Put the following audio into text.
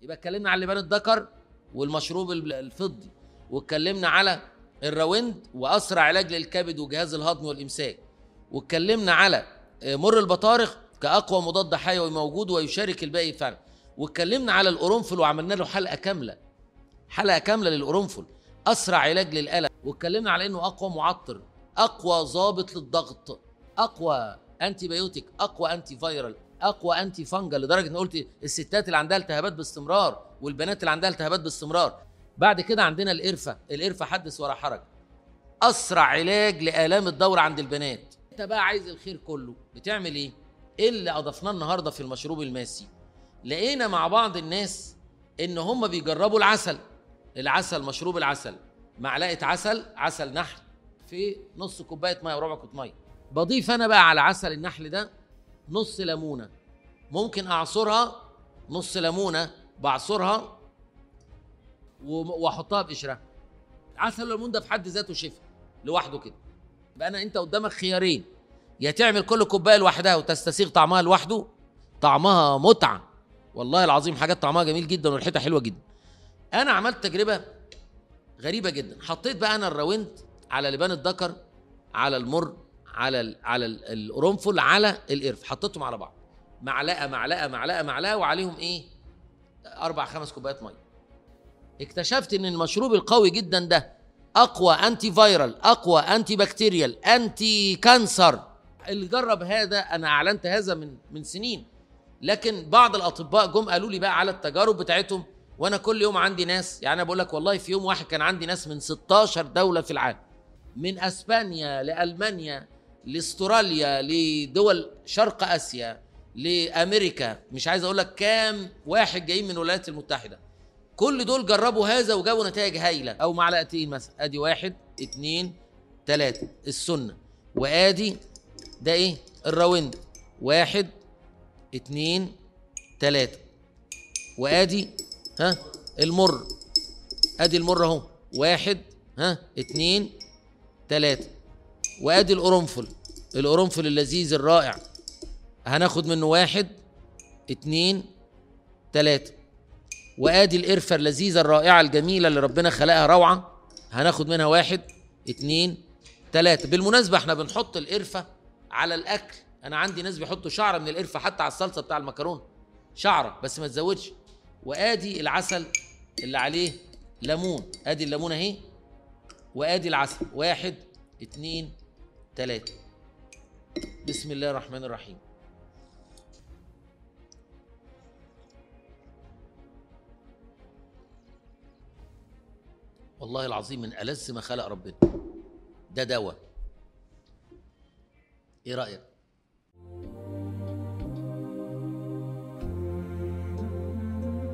يبقى اتكلمنا على لبان الذكر والمشروب ال- الفضي واتكلمنا على الراوند واسرع علاج للكبد وجهاز الهضم والامساك واتكلمنا على آه، مر البطارخ كاقوى مضاد حيوي موجود ويشارك الباقي فعلا واتكلمنا على القرنفل وعملنا له حلقه كامله حلقه كامله للقرنفل اسرع علاج للالم واتكلمنا على انه اقوى معطر اقوى ضابط للضغط اقوى انتي بايوتيك اقوى انتي فايرال اقوى انتي فانجل لدرجه ان قلت الستات اللي عندها التهابات باستمرار والبنات اللي عندها التهابات باستمرار بعد كده عندنا القرفه القرفه حدث ولا حرج اسرع علاج لالام الدوره عند البنات انت بقى عايز الخير كله بتعمل ايه ايه اللي اضفناه النهارده في المشروب الماسي لقينا مع بعض الناس ان هم بيجربوا العسل العسل مشروب العسل معلقه عسل عسل نحل في نص كوبايه ميه وربع كوب ميه بضيف انا بقى على عسل النحل ده نص ليمونه ممكن اعصرها نص ليمونه بعصرها و- واحطها بقشرها عسل الليمون ده في حد ذاته شفاء لوحده كده يبقى انا انت قدامك خيارين يا تعمل كل كوبايه لوحدها وتستسيغ طعمها لوحده طعمها متعه والله العظيم حاجات طعمها جميل جدا وريحتها حلوه جدا انا عملت تجربه غريبه جدا حطيت بقى انا الراوند على لبان الذكر على المر على ال على ال- القرنفل على القرف حطيتهم على بعض معلقه معلقه معلقه معلقه وعليهم ايه اربع خمس كوبايات ميه اكتشفت ان المشروب القوي جدا ده اقوى انتي فايرال اقوى انتي بكتيريال انتي كانسر اللي جرب هذا انا اعلنت هذا من من سنين لكن بعض الاطباء جم قالوا لي بقى على التجارب بتاعتهم وانا كل يوم عندي ناس يعني انا بقول لك والله في يوم واحد كان عندي ناس من 16 دوله في العالم من اسبانيا لالمانيا لاستراليا لدول شرق اسيا لامريكا مش عايز اقول لك كام واحد جايين من الولايات المتحده كل دول جربوا هذا وجابوا نتائج هايله او معلقتين مثلا ادي واحد اتنين تلاته السنه وادي ده ايه الراوند واحد اتنين تلاته وادي ها المر ادي المر اهو واحد ها اتنين تلاته وادي القرنفل القرنفل اللذيذ الرائع هناخد منه واحد اتنين تلاته وادي القرفه اللذيذه الرائعه الجميله اللي ربنا خلقها روعه هناخد منها واحد اتنين تلاته بالمناسبه احنا بنحط القرفه على الاكل انا عندي ناس بيحطوا شعره من القرفه حتى على الصلصه بتاع المكرونه شعره بس ما تزودش وادي العسل اللي عليه ليمون ادي الليمون اهي وادي العسل واحد اتنين تلاته بسم الله الرحمن الرحيم والله العظيم من ألذ ما خلق ربنا ده دواء ايه رأيك